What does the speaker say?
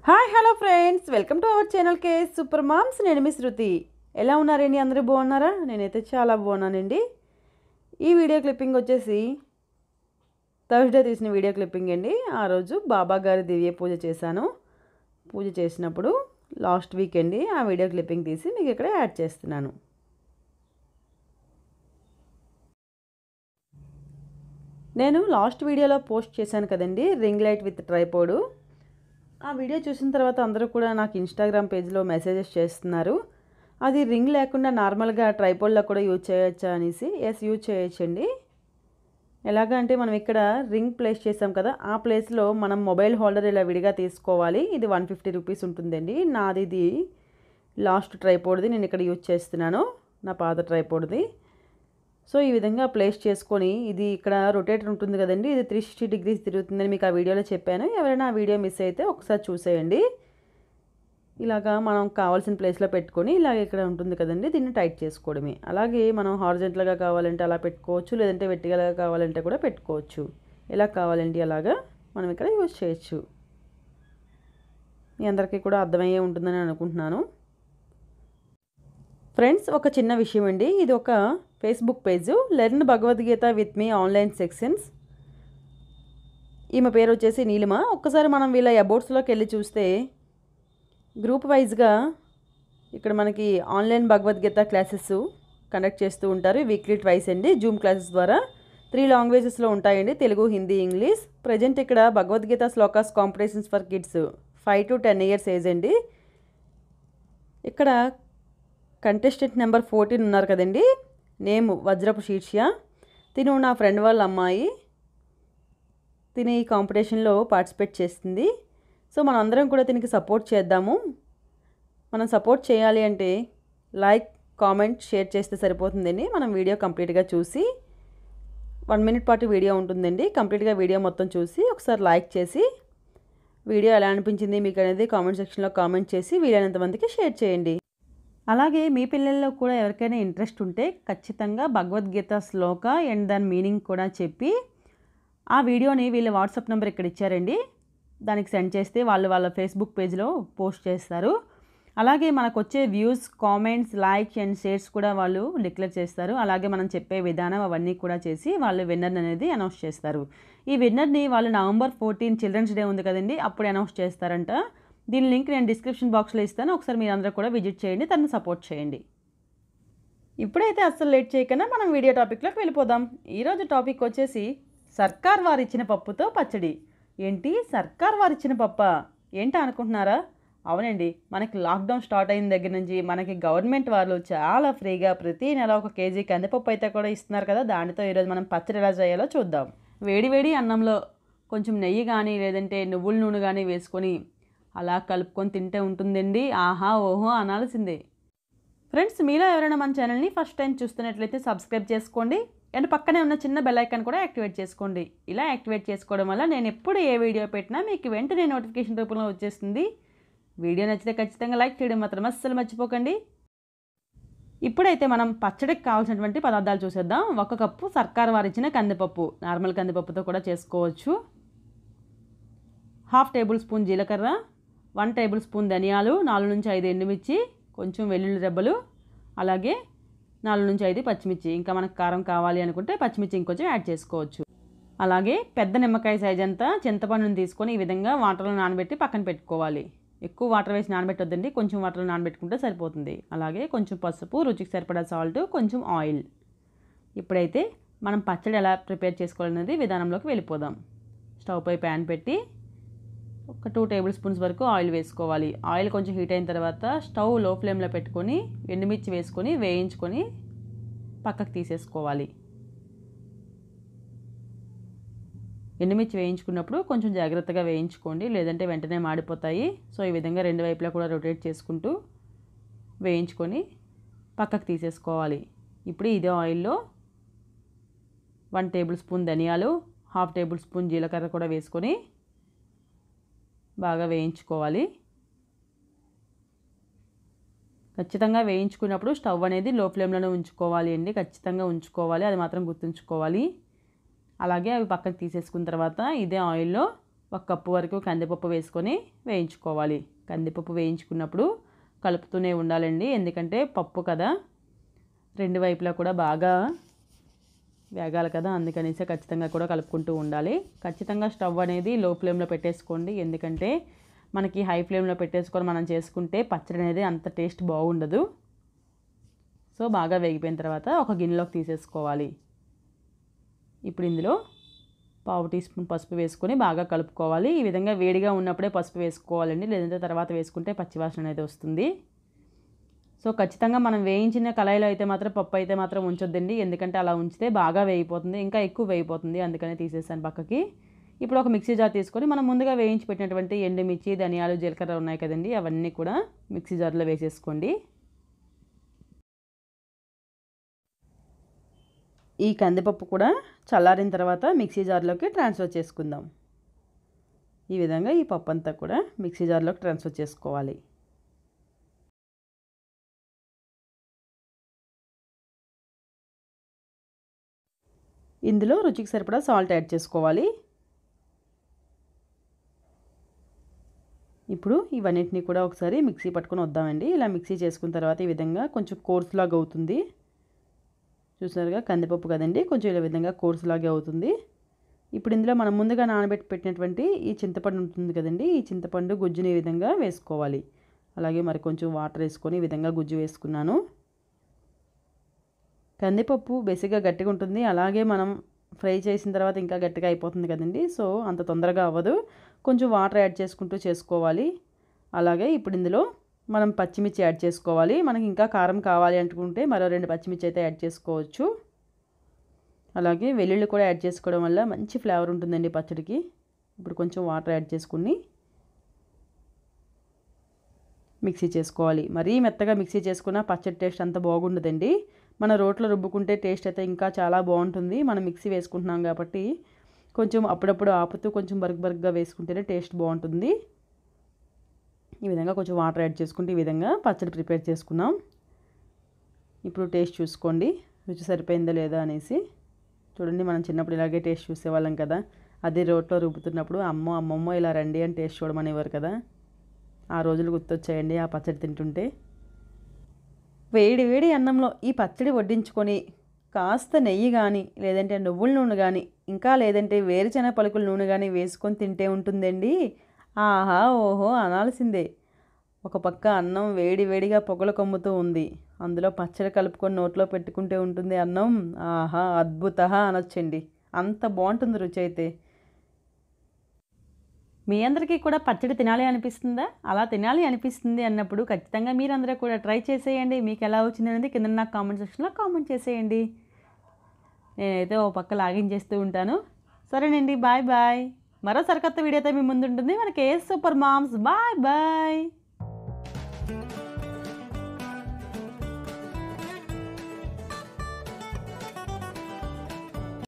hi hello friends welcome to our channel K super moms నేను మీ శృతి ఎలా ఉన్నారండి అందరూ బాగున్నారా నేనైతే చాలా బాగున్నానండి ఈ వీడియో క్లిప్పింగ్ వచ్చేసి థర్స్డే తీసిన వీడియో క్లిప్పింగ్ అండి ఆ రోజు బాబా గారి దివ్య పూజ చేశాను పూజ చేసినప్పుడు లాస్ట్ వీక్ అండి ఆ వీడియో క్లిప్పింగ్ తీసి మీకు ఇక్కడ యాడ్ చేస్తున్నాను నేను లాస్ట్ వీడియోలో పోస్ట్ చేశాను కదండి రింగ్ లైట్ విత్ ట్రైపోడు ఆ వీడియో చూసిన తర్వాత అందరూ కూడా నాకు ఇన్స్టాగ్రామ్ పేజ్లో మెసేజెస్ చేస్తున్నారు అది రింగ్ లేకుండా నార్మల్గా ట్రైపోడ్లో కూడా యూజ్ చేయొచ్చా అనేసి ఎస్ యూజ్ చేయొచ్చండి ఎలాగ అంటే మనం ఇక్కడ రింగ్ ప్లేస్ చేసాం కదా ఆ ప్లేస్లో మనం మొబైల్ హోల్డర్ ఇలా విడిగా తీసుకోవాలి ఇది వన్ ఫిఫ్టీ రూపీస్ ఉంటుందండి నాది ఇది లాస్ట్ ట్రైపోడ్ది నేను ఇక్కడ యూజ్ చేస్తున్నాను నా పాత ట్రైపోడ్ది సో ఈ విధంగా ప్లేస్ చేసుకొని ఇది ఇక్కడ రొటేటర్ ఉంటుంది కదండి ఇది త్రీ సిక్స్టీ డిగ్రీస్ తిరుగుతుందని మీకు ఆ వీడియోలో చెప్పాను ఎవరైనా ఆ వీడియో మిస్ అయితే ఒకసారి చూసేయండి ఇలాగా మనం కావాల్సిన ప్లేస్లో పెట్టుకొని ఇలాగ ఇక్కడ ఉంటుంది కదండి దీన్ని టైట్ చేసుకోవడమే అలాగే మనం హార్జెంటల్గా కావాలంటే అలా పెట్టుకోవచ్చు లేదంటే వెట్టిగలగా కావాలంటే కూడా పెట్టుకోవచ్చు ఎలా కావాలండి అలాగా మనం ఇక్కడ యూజ్ చేయొచ్చు మీ అందరికీ కూడా అర్థమయ్యే ఉంటుందని అనుకుంటున్నాను ఫ్రెండ్స్ ఒక చిన్న విషయం అండి ఇది ఒక Facebook page learn Bhagavad Gita with me online sections ఈమె పేరు వచ్చేసి నీలిమ ఒక్కసారి మనం వీళ్ళ అబౌట్స్లోకి వెళ్ళి చూస్తే గ్రూప్ వైజ్గా ఇక్కడ మనకి ఆన్లైన్ భగవద్గీత క్లాసెస్ కండక్ట్ చేస్తూ ఉంటారు వీక్లీ ట్వైస్ అండి జూమ్ క్లాసెస్ ద్వారా త్రీ లాంగ్వేజెస్లో ఉంటాయండి తెలుగు హిందీ ఇంగ్లీష్ ప్రజెంట్ ఇక్కడ Bhagavad Gita shlokas competitions for kids five to ten years age అండి ఇక్కడ కంటెస్టెంట్ నెంబర్ ఫోర్టీన్ ఉన్నారు కదండి నేమ్ వజ్రపు శీర్ష తిను నా ఫ్రెండ్ వాళ్ళ అమ్మాయి తిని ఈ కాంపిటీషన్లో పార్టిసిపేట్ చేస్తుంది సో మనం అందరం కూడా దీనికి సపోర్ట్ చేద్దాము మనం సపోర్ట్ చేయాలి అంటే లైక్ కామెంట్ షేర్ చేస్తే సరిపోతుందండి మనం వీడియో కంప్లీట్గా చూసి వన్ మినిట్ పాటు వీడియో ఉంటుందండి కంప్లీట్గా వీడియో మొత్తం చూసి ఒకసారి లైక్ చేసి వీడియో ఎలా అనిపించింది మీకు అనేది కామెంట్ సెక్షన్లో కామెంట్ చేసి వీలైనంత మందికి షేర్ చేయండి అలాగే మీ పిల్లల్లో కూడా ఎవరికైనా ఇంట్రెస్ట్ ఉంటే ఖచ్చితంగా భగవద్గీత శ్లోక అండ్ దాని మీనింగ్ కూడా చెప్పి ఆ వీడియోని వీళ్ళ వాట్సాప్ నెంబర్ ఇక్కడ ఇచ్చారండి దానికి సెండ్ చేస్తే వాళ్ళు వాళ్ళ ఫేస్బుక్ పేజ్లో పోస్ట్ చేస్తారు అలాగే మనకు వచ్చే views comments likes and shares కూడా వాళ్ళు డిక్లేర్ చేస్తారు అలాగే మనం చెప్పే విధానం అవన్నీ కూడా చేసి వాళ్ళు విన్నర్ అనేది అనౌన్స్ చేస్తారు ఈ విన్నర్ని వాళ్ళు నవంబర్ ఫోర్టీన్ చిల్డ్రన్స్ డే ఉంది కదండి అప్పుడు అనౌన్స్ చేస్తారంట దీని లింక్ నేను డిస్క్రిప్షన్ బాక్స్లో ఇస్తాను ఒకసారి మీరు అందరూ కూడా విజిట్ చేయండి తనని సపోర్ట్ చేయండి ఇప్పుడైతే అస్సలు లేట్ చేయకుండా మనం వీడియో టాపిక్లోకి వెళ్ళిపోదాం ఈరోజు టాపిక్ వచ్చేసి సర్కార్ వారు ఇచ్చిన పప్పుతో పచ్చడి ఏంటి సర్కార్ వారు ఇచ్చిన పప్ప ఏంటా అనుకుంటున్నారా అవునండి మనకి లాక్డౌన్ స్టార్ట్ అయిన దగ్గర నుంచి మనకి గవర్నమెంట్ వాళ్ళు చాలా ఫ్రీగా ప్రతి నెల ఒక కేజీ కందిపప్పు అయితే కూడా ఇస్తున్నారు కదా దానితో ఈరోజు మనం పచ్చడి ఎలా చేయాలో చూద్దాం వేడి వేడి అన్నంలో కొంచెం నెయ్యి కానీ లేదంటే నువ్వుల నూనె కానీ వేసుకొని అలా కలుపుకొని తింటే ఉంటుందండి ఆహా ఓహో అనాల్సిందే ఫ్రెండ్స్ మీలో ఎవరైనా మన ఛానల్ని ఫస్ట్ టైం చూస్తున్నట్లయితే సబ్స్క్రైబ్ చేసుకోండి అండ్ పక్కనే ఉన్న చిన్న బెల్ ఐకాన్ కూడా యాక్టివేట్ చేసుకోండి ఇలా యాక్టివేట్ చేసుకోవడం వల్ల నేను ఎప్పుడు ఏ వీడియో పెట్టినా మీకు వెంటనే నోటిఫికేషన్ రూపంలో వచ్చేస్తుంది వీడియో నచ్చితే ఖచ్చితంగా లైక్ చేయడం మాత్రం అస్సలు మర్చిపోకండి ఇప్పుడైతే మనం పచ్చడికి కావాల్సినటువంటి పదార్థాలు చూసేద్దాం ఒక కప్పు సర్కార్ వారు ఇచ్చిన కందిపప్పు నార్మల్ కందిపప్పుతో కూడా చేసుకోవచ్చు హాఫ్ టేబుల్ స్పూన్ జీలకర్ర వన్ టేబుల్ స్పూన్ ధనియాలు నాలుగు నుంచి ఐదు ఎండుమిర్చి కొంచెం వెల్లుల్లి రెబ్బలు అలాగే నాలుగు నుంచి ఐదు పచ్చిమిర్చి ఇంకా మనకు కారం కావాలి అనుకుంటే పచ్చిమిర్చి ఇంకొంచెం యాడ్ చేసుకోవచ్చు అలాగే పెద్ద నిమ్మకాయ సైజ్ అంతా చింతపండుని తీసుకొని ఈ విధంగా వాటర్లో నానబెట్టి పక్కన పెట్టుకోవాలి ఎక్కువ వాటర్ వేసి నానబెట్టొద్దండి కొంచెం వాటర్లో నానబెట్టుకుంటే సరిపోతుంది అలాగే కొంచెం పసుపు రుచికి సరిపడా సాల్ట్ కొంచెం ఆయిల్ ఇప్పుడైతే మనం పచ్చడి ఎలా ప్రిపేర్ చేసుకోవాలనేది విధానంలోకి వెళ్ళిపోదాం స్టవ్ పై ప్యాన్ పెట్టి ఒక టూ టేబుల్ స్పూన్స్ వరకు ఆయిల్ వేసుకోవాలి ఆయిల్ కొంచెం హీట్ అయిన తర్వాత స్టవ్ లో ఫ్లేమ్లో పెట్టుకొని ఎండుమిర్చి వేసుకొని వేయించుకొని పక్కకు తీసేసుకోవాలి ఎండుమిర్చి వేయించుకున్నప్పుడు కొంచెం జాగ్రత్తగా వేయించుకోండి లేదంటే వెంటనే మాడిపోతాయి సో ఈ విధంగా రెండు వైపులా కూడా రొటేట్ చేసుకుంటూ వేయించుకొని పక్కకు తీసేసుకోవాలి ఇప్పుడు ఇదే ఆయిల్లో వన్ టేబుల్ స్పూన్ ధనియాలు హాఫ్ టేబుల్ స్పూన్ జీలకర్ర కూడా వేసుకొని బాగా వేయించుకోవాలి ఖచ్చితంగా వేయించుకున్నప్పుడు స్టవ్ అనేది లో ఫ్లేమ్లోనే ఉంచుకోవాలి అండి ఖచ్చితంగా ఉంచుకోవాలి అది మాత్రం గుర్తుంచుకోవాలి అలాగే అవి పక్కకు తీసేసుకున్న తర్వాత ఇదే ఆయిల్లో ఒక కప్పు వరకు కందిపప్పు వేసుకొని వేయించుకోవాలి కందిపప్పు వేయించుకున్నప్పుడు కలుపుతూనే ఉండాలండి ఎందుకంటే పప్పు కదా రెండు వైపులా కూడా బాగా వేగాలి కదా అందుకనేసి ఖచ్చితంగా కూడా కలుపుకుంటూ ఉండాలి ఖచ్చితంగా స్టవ్ అనేది లో ఫ్లేమ్లో పెట్టేసుకోండి ఎందుకంటే మనకి హై ఫ్లేమ్లో పెట్టేసుకొని మనం చేసుకుంటే పచ్చడి అనేది అంత టేస్ట్ బాగుండదు సో బాగా వేగిపోయిన తర్వాత ఒక గిన్నెలోకి తీసేసుకోవాలి ఇప్పుడు ఇందులో పావు టీ స్పూన్ పసుపు వేసుకొని బాగా కలుపుకోవాలి ఈ విధంగా వేడిగా ఉన్నప్పుడే పసుపు వేసుకోవాలండి లేదంటే తర్వాత వేసుకుంటే పచ్చివాసన అనేది వస్తుంది సో ఖచ్చితంగా మనం వేయించిన కళాయిలో అయితే మాత్రం పప్పు అయితే మాత్రం ఉంచొద్దండి ఎందుకంటే అలా ఉంచితే బాగా వేగిపోతుంది ఇంకా ఎక్కువ వేగిపోతుంది అందుకనే తీసేసాను పక్కకి ఇప్పుడు ఒక మిక్సీ జార్ తీసుకొని మనం ముందుగా వేయించి పెట్టినటువంటి ఎండుమిర్చి ధనియాలు జీలకర్ర ఉన్నాయి కదండి అవన్నీ కూడా మిక్సీ జార్లో వేసేసుకోండి ఈ కందిపప్పు కూడా చల్లారిన తర్వాత మిక్సీ జార్లోకి ట్రాన్స్ఫర్ చేసుకుందాం ఈ విధంగా ఈ పప్పు అంతా కూడా మిక్సీ జార్లోకి ట్రాన్స్ఫర్ చేసుకోవాలి ఇందులో రుచికి సరిపడా సాల్ట్ యాడ్ చేసుకోవాలి ఇప్పుడు ఇవన్నిటిని కూడా ఒకసారి మిక్సీ పట్టుకొని వద్దామండి ఇలా మిక్సీ చేసుకున్న తర్వాత ఈ విధంగా కొంచెం కోర్స్ లాగా అవుతుంది చూసారుగా కందిపప్పు కదండి కొంచెం ఇలా విధంగా కోర్స్ లాగే అవుతుంది ఇప్పుడు ఇందులో మనం ముందుగా నానబెట్టి పెట్టినటువంటి ఈ చింతపండు ఉంటుంది కదండి ఈ చింతపండు గుజ్జుని ఈ విధంగా వేసుకోవాలి అలాగే మరి కొంచెం వాటర్ వేసుకొని ఈ విధంగా గుజ్జు వేసుకున్నాను కందిపప్పు బేసిక్గా గట్టిగా ఉంటుంది అలాగే మనం ఫ్రై చేసిన తర్వాత ఇంకా గట్టిగా అయిపోతుంది కదండి సో అంత తొందరగా అవ్వదు కొంచెం వాటర్ యాడ్ చేసుకుంటూ చేసుకోవాలి అలాగే ఇప్పుడు ఇందులో మనం పచ్చిమిర్చి యాడ్ చేసుకోవాలి మనకి ఇంకా కారం కావాలి అనుకుంటే మరో రెండు పచ్చిమిర్చి అయితే యాడ్ చేసుకోవచ్చు అలాగే వెల్లుల్లి కూడా యాడ్ చేసుకోవడం వల్ల మంచి ఫ్లేవర్ ఉంటుందండి పచ్చడికి ఇప్పుడు కొంచెం వాటర్ యాడ్ చేసుకుని మిక్సీ చేసుకోవాలి మరీ మెత్తగా మిక్సీ చేసుకున్న పచ్చడి టేస్ట్ అంత బాగుండదండి మన రోట్లో రుబ్బుకుంటే టేస్ట్ అయితే ఇంకా చాలా బాగుంటుంది మనం మిక్సీ వేసుకుంటున్నాం కాబట్టి కొంచెం అప్పుడప్పుడు ఆపుతూ కొంచెం బరుగు బరుగ్గా వేసుకుంటేనే టేస్ట్ బాగుంటుంది ఈ విధంగా కొంచెం వాటర్ యాడ్ చేసుకుంటే ఈ విధంగా పచ్చడి ప్రిపేర్ చేసుకున్నాం ఇప్పుడు టేస్ట్ చూసుకోండి రుచి సరిపోయిందా లేదా అనేసి చూడండి మనం చిన్నప్పుడు ఇలాగే టేస్ట్ చూసేవాళ్ళం కదా అదే రోట్లో రుబ్బుతున్నప్పుడు అమ్మో అమ్మమ్మ ఇలా రండి అని టేస్ట్ చూడమనేవారు కదా ఆ రోజులు గుర్తొచ్చాయండి ఆ పచ్చడి తింటుంటే వేడి వేడి అన్నంలో ఈ పచ్చడి వడ్డించుకొని కాస్త నెయ్యి కానీ లేదంటే నువ్వుల నూనె కానీ ఇంకా లేదంటే వేరుశెనగ పలుకుల నూనె కానీ వేసుకొని తింటే ఉంటుందండి ఆహా ఓహో అనాల్సిందే ఒక పక్క అన్నం వేడి వేడిగా పొగలు కమ్ముతూ ఉంది అందులో పచ్చడి కలుపుకొని నోట్లో పెట్టుకుంటే ఉంటుంది అన్నం ఆహా అద్భుత అనొచ్చండి అంత బాగుంటుంది రుచి అయితే మీ అందరికీ కూడా పచ్చడి తినాలి అనిపిస్తుందా అలా తినాలి అనిపిస్తుంది అన్నప్పుడు ఖచ్చితంగా మీరందరూ కూడా ట్రై చేసేయండి మీకు ఎలా వచ్చింది అనేది కింద నాకు కామెంట్ సెక్షన్లో కామెంట్ చేసేయండి నేనైతే ఓ పక్క లాగిన్ చేస్తూ ఉంటాను సరేనండి బాయ్ బాయ్ మరో సరికొత్త వీడియోతో మీ ముందు ఉంటుంది మనకి ఏ సూపర్ మామ్స్ బాయ్ బాయ్